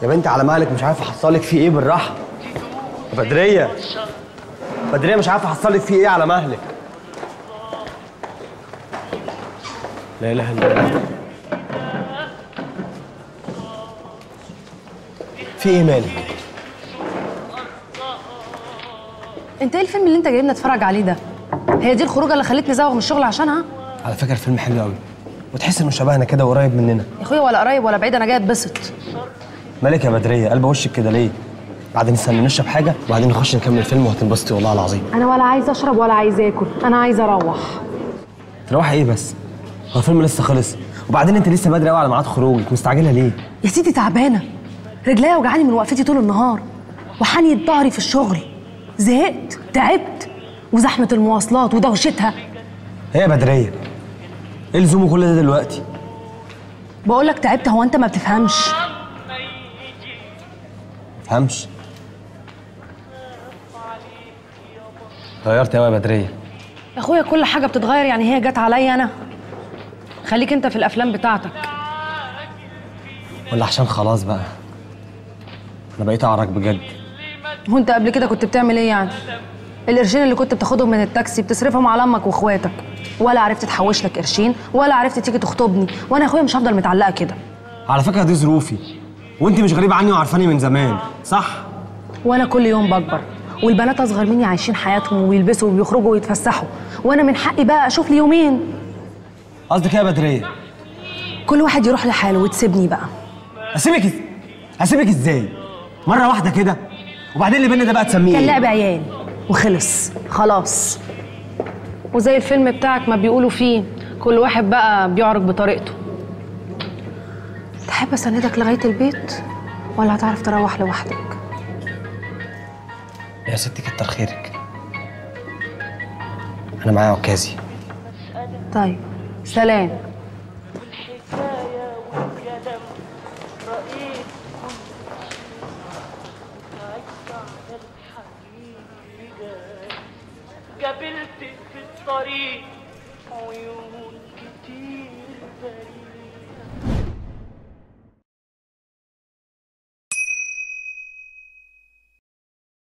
يا بنتي على مهلك مش عارف احصلك فيه ايه بالراحه يا بدريه بدريه مش عارف احصلك فيه ايه على مهلك لا اله الا الله في ايه مالك انت ايه الفيلم اللي انت جايبنا نتفرج عليه ده هي دي الخروجه اللي خلتني ازوغ من الشغل عشانها على فكره الفيلم حلو قوي وتحس انه شبهنا كده وقريب مننا يا اخويا ولا قريب ولا بعيد انا جاي اتبسط مالك يا بدريه قلب وشك كده ليه بعدين نستنى نشرب حاجه وبعدين نخش نكمل الفيلم وهتنبسطي والله العظيم انا ولا عايزه اشرب ولا عايزه اكل انا عايزه اروح تروح ايه بس هو الفيلم لسه خلص وبعدين انت لسه بدري قوي على ميعاد خروجك مستعجله ليه يا سيدي تعبانه رجليا وجعاني من وقفتي طول النهار وحنية ظهري في الشغل زهقت تعبت وزحمه المواصلات ودوشتها هي يا بدريه ايه لزومه كل ده دلوقتي بقول لك تعبت هو انت ما بتفهمش فهمش غيرت قوي يا بدريه يا اخويا كل حاجه بتتغير يعني هي جت عليا انا خليك انت في الافلام بتاعتك ولا عشان خلاص بقى انا بقيت اعرج بجد وانت قبل كده كنت بتعمل ايه يعني القرشين اللي كنت بتاخدهم من التاكسي بتصرفهم على امك واخواتك ولا عرفت تحوش لك قرشين ولا عرفت تيجي تخطبني وانا يا اخويا مش هفضل متعلقه كده على فكره دي ظروفي وانت مش غريبه عني وعارفاني من زمان صح وانا كل يوم بكبر والبنات اصغر مني عايشين حياتهم ويلبسوا ويخرجوا ويتفسحوا وانا من حقي بقى اشوف لي يومين قصدك ايه يا بدريه كل واحد يروح لحاله وتسيبني بقى اسيبك إز- اسيبك ازاي مره واحده كده وبعدين اللي بينا ده بقى تسميه كان ايه لعب عيال وخلص خلاص وزي الفيلم بتاعك ما بيقولوا فيه كل واحد بقى بيعرج بطريقته تحب اسندك لغايه البيت ولا هتعرف تروح لوحدك يا ستي كتر خيرك انا معايا عكازي طيب سلام الحكاية والكلام رأيت كل شيء عايز على الحقيقة قابلت في الطريق عيون